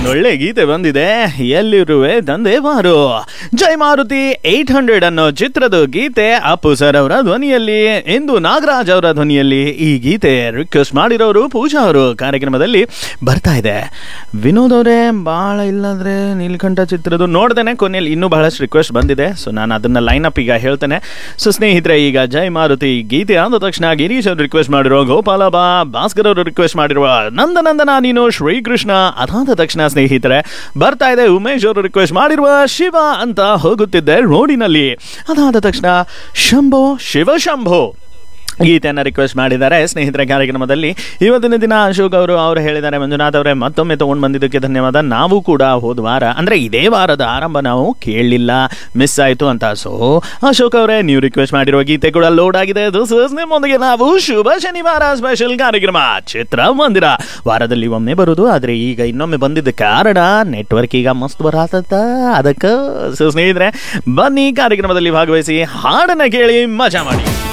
ಒಂದೊಳ್ಳೆ ಗೀತೆ ಬಂದಿದೆ ಎಲ್ಲಿರುವೆ ತಂದೆ ಬಾರು ಜೈ ಮಾರುತಿ ಏಟ್ ಹಂಡ್ರೆಡ್ ಅನ್ನೋ ಚಿತ್ರದ ಗೀತೆ ಅಪ್ಪು ಸರ್ ಅವರ ಧ್ವನಿಯಲ್ಲಿ ಇಂದು ನಾಗರಾಜ್ ಅವರ ಧ್ವನಿಯಲ್ಲಿ ಈ ಗೀತೆ ರಿಕ್ವೆಸ್ಟ್ ಮಾಡಿರೋರು ಪೂಜಾ ಅವರು ಕಾರ್ಯಕ್ರಮದಲ್ಲಿ ಬರ್ತಾ ಇದೆ ವಿನೋದ್ ಅವರೇ ಭಾಳ ಇಲ್ಲಾಂದ್ರೆ ನೀಲಕಂಠ ಚಿತ್ರದ ನೋಡ್ದೇನೆ ಕೊನೆಯಲ್ಲಿ ಇನ್ನೂ ಬಹಳಷ್ಟು ರಿಕ್ವೆಸ್ಟ್ ಬಂದಿದೆ ಸೊ ನಾನು ಅದನ್ನ ಲೈನ್ ಅಪ್ ಈಗ ಹೇಳ್ತೇನೆ ಸೊ ಸ್ನೇಹಿತರೆ ಈಗ ಜೈ ಮಾರುತಿ ಗೀತೆ ಆದ ತಕ್ಷಣ ಗಿರೀಶ್ ಅವರು ರಿಕ್ವೆಸ್ಟ್ ಮಾಡಿರೋ ಗೋಪಾಲ ಬಾ ಭಾಸ್ಕರ್ ಅವರು ರಿಕ್ವೆಸ್ಟ್ ಮಾಡಿರುವ ನಂದನಂದನ ನೀನು ಶ್ರೀಕೃಷ್ಣ ಅದಾದ ತಕ್ಷಣ ಸ್ನೇಹಿತರೆ ಬರ್ತಾ ಇದೆ ಉಮೇಶ್ ಅವರು ರಿಕ್ವೆಸ್ಟ್ ಮಾಡಿರುವ ಶಿವ ಅಂತ ಹೋಗುತ್ತಿದ್ದೆ ರೋಡಿನಲ್ಲಿ ಅದಾದ ತಕ್ಷಣ ಶಂಭೋ ಶಿವ ಶಂಭೋ ಗೀತೆಯನ್ನು ರಿಕ್ವೆಸ್ಟ್ ಮಾಡಿದ್ದಾರೆ ಸ್ನೇಹಿತರ ಕಾರ್ಯಕ್ರಮದಲ್ಲಿ ಇವತ್ತಿನ ದಿನ ಅಶೋಕ್ ಅವರು ಅವರು ಹೇಳಿದ್ದಾರೆ ಮಂಜುನಾಥ್ ಅವರೇ ಮತ್ತೊಮ್ಮೆ ತಗೊಂಡು ಬಂದಿದ್ದಕ್ಕೆ ಧನ್ಯವಾದ ನಾವು ಕೂಡ ಹೋದ ವಾರ ಅಂದರೆ ಇದೇ ವಾರದ ಆರಂಭ ನಾವು ಕೇಳಲಿಲ್ಲ ಮಿಸ್ ಆಯಿತು ಅಂತ ಸೊ ಅಶೋಕ್ ಅವರೇ ನೀವು ರಿಕ್ವೆಸ್ಟ್ ಮಾಡಿರುವ ಗೀತೆ ಕೂಡ ಲೋಡ್ ಆಗಿದೆ ದಿಸ್ ಇಸ್ ನಿಮ್ಮೊಂದಿಗೆ ನಾವು ಶುಭ ಶನಿವಾರ ಸ್ಪೆಷಲ್ ಕಾರ್ಯಕ್ರಮ ಚಿತ್ರ ಮಂದಿರ ವಾರದಲ್ಲಿ ಒಮ್ಮೆ ಬರುದು ಆದರೆ ಈಗ ಇನ್ನೊಮ್ಮೆ ಬಂದಿದ್ದ ಕಾರಣ ನೆಟ್ವರ್ಕ್ ಈಗ ಮಸ್ತ್ ಬರತ್ತ ಅದಕ್ಕೆ ಸೊ ಸ್ನೇಹಿತರೆ ಬನ್ನಿ ಕಾರ್ಯಕ್ರಮದಲ್ಲಿ ಭಾಗವಹಿಸಿ ಹಾಡನ್ನ ಕೇಳಿ ಮಜಾ ಮಾಡಿ